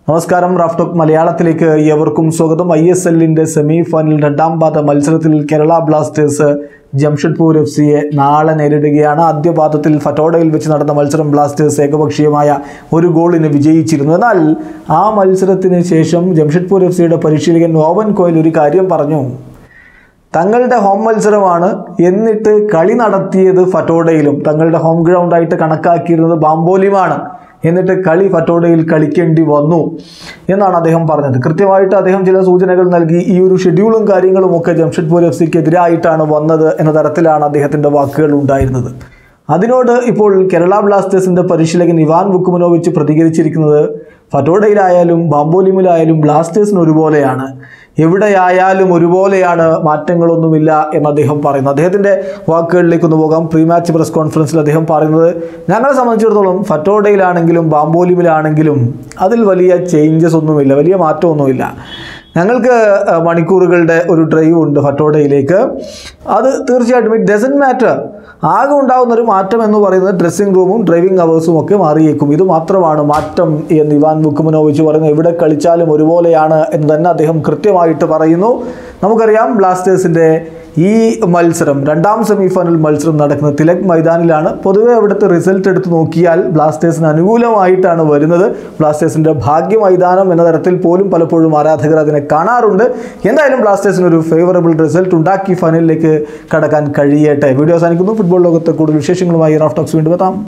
നമസ്കാരം റാഫ്റ്റോക്ക് മലയാളത്തിലേക്ക് ഏവർക്കും സ്വാഗതം ഐ എസ് എല്ലിൻ്റെ സെമി ഫൈനൽ രണ്ടാം പാദ മത്സരത്തിൽ കേരള ബ്ലാസ്റ്റേഴ്സ് ജംഷഡ്പൂർ എഫ് സിയെ നാളെ നേരിടുകയാണ് ആദ്യ പാദത്തിൽ ഫറ്റോഡയിൽ വെച്ച് നടന്ന മത്സരം ബ്ലാസ്റ്റേഴ്സ് ഏകപക്ഷീയമായ ഒരു ഗോളിന് വിജയിച്ചിരുന്നു എന്നാൽ ആ മത്സരത്തിന് ശേഷം ജംഷഡ്പൂർ എഫ് സിയുടെ പരിശീലകൻ ഓവൻ കോയിൽ ഒരു കാര്യം പറഞ്ഞു തങ്ങളുടെ ഹോം മത്സരമാണ് എന്നിട്ട് കളി നടത്തിയത് ഫറ്റോഡയിലും തങ്ങളുടെ ഹോം ഗ്രൗണ്ടായിട്ട് കണക്കാക്കിയിരുന്നത് ബാംബോലിയുമാണ് എന്നിട്ട് കളി ഫറ്റോഡയിൽ കളിക്കേണ്ടി വന്നു എന്നാണ് അദ്ദേഹം പറഞ്ഞത് കൃത്യമായിട്ട് അദ്ദേഹം ചില സൂചനകൾ നൽകി ഈ ഒരു ഷെഡ്യൂളും കാര്യങ്ങളും ഒക്കെ ജംഷഡ്പൂർ എഫ് സിക്ക് എതിരായിട്ടാണ് വന്നത് എന്ന തരത്തിലാണ് അദ്ദേഹത്തിൻ്റെ വാക്കുകൾ ഉണ്ടായിരുന്നത് അതിനോട് ഇപ്പോൾ കേരള ബ്ലാസ്റ്റേഴ്സിന്റെ പരിശീലകൻ ഇവാൻ വുക്കുമനോവിച്ച് പ്രതികരിച്ചിരിക്കുന്നത് ഫറ്റോഡയിലായാലും ബാംബോലിമിലായാലും ബ്ലാസ്റ്റേഴ്സിന് ഒരുപോലെയാണ് എവിടെയായാലും ഒരുപോലെയാണ് മാറ്റങ്ങളൊന്നുമില്ല എന്ന് അദ്ദേഹം പറയുന്നു അദ്ദേഹത്തിൻ്റെ വാക്കുകളിലേക്ക് ഒന്ന് പോകാം പ്രീ മാച്ച് പ്രസ് കോൺഫറൻസിൽ അദ്ദേഹം പറയുന്നത് ഞങ്ങളെ സംബന്ധിച്ചിടത്തോളം ഫറ്റോഡയിലാണെങ്കിലും ബാംബോലിമിലാണെങ്കിലും അതിൽ വലിയ ചേഞ്ചസ് ഒന്നുമില്ല വലിയ മാറ്റമൊന്നുമില്ല ഞങ്ങൾക്ക് അഹ്, മണിക്കൂറുകളുടെ ഒരു ഡ്രൈവ് ഉണ്ട് ഫറ്റോഡയിലേക്ക് അത് തീർച്ചയായിട്ടും ഇറ്റ് ഡസൻ മാറ്റർ ആകെ ഉണ്ടാകുന്ന ഒരു മാറ്റം എന്ന് പറയുന്നത് ഡ്രസ്സിംഗ് റൂമും ഡ്രൈവിംഗ് അവേഴ്സും ഒക്കെ മാറിയേക്കും ഇത് മാത്രമാണ് മാറ്റം എന്ന് ഇവാൻ മുക്കുമനോവിച്ച് പറയുന്നു എവിടെ കളിച്ചാലും ഒരുപോലെയാണ് എന്ന് തന്നെ അദ്ദേഹം കൃത്യമായിട്ട് പറയുന്നു നമുക്കറിയാം ബ്ലാസ്റ്റേഴ്സിൻ്റെ ഈ മത്സരം രണ്ടാം സെമി ഫൈനൽ മത്സരം നടക്കുന്നത് തിലക് മൈതാനിലാണ് പൊതുവെ അവിടുത്തെ റിസൾട്ട് എടുത്ത് നോക്കിയാൽ ബ്ലാസ്റ്റേഴ്സിന് അനുകൂലമായിട്ടാണ് വരുന്നത് ബ്ലാസ്റ്റേഴ്സിൻ്റെ ഭാഗ്യ മൈതാനം എന്ന തരത്തിൽ പോലും പലപ്പോഴും ആരാധകർ അതിനെ കാണാറുണ്ട് എന്തായാലും ബ്ലാസ്റ്റേഴ്സിന് ഒരു ഫേവറബിൾ റിസൾട്ട് ഉണ്ടാക്കി ഫൈനലിലേക്ക് കടക്കാൻ കഴിയട്ടെ വീഡിയോ അവസാനിക്കുന്നു ഫുട്ബോൾ ലോകത്തെ കൂടുതൽ വിശേഷങ്ങളുമായി റാഫ്റ്റോക്സ് വീണ്ടും എത്താം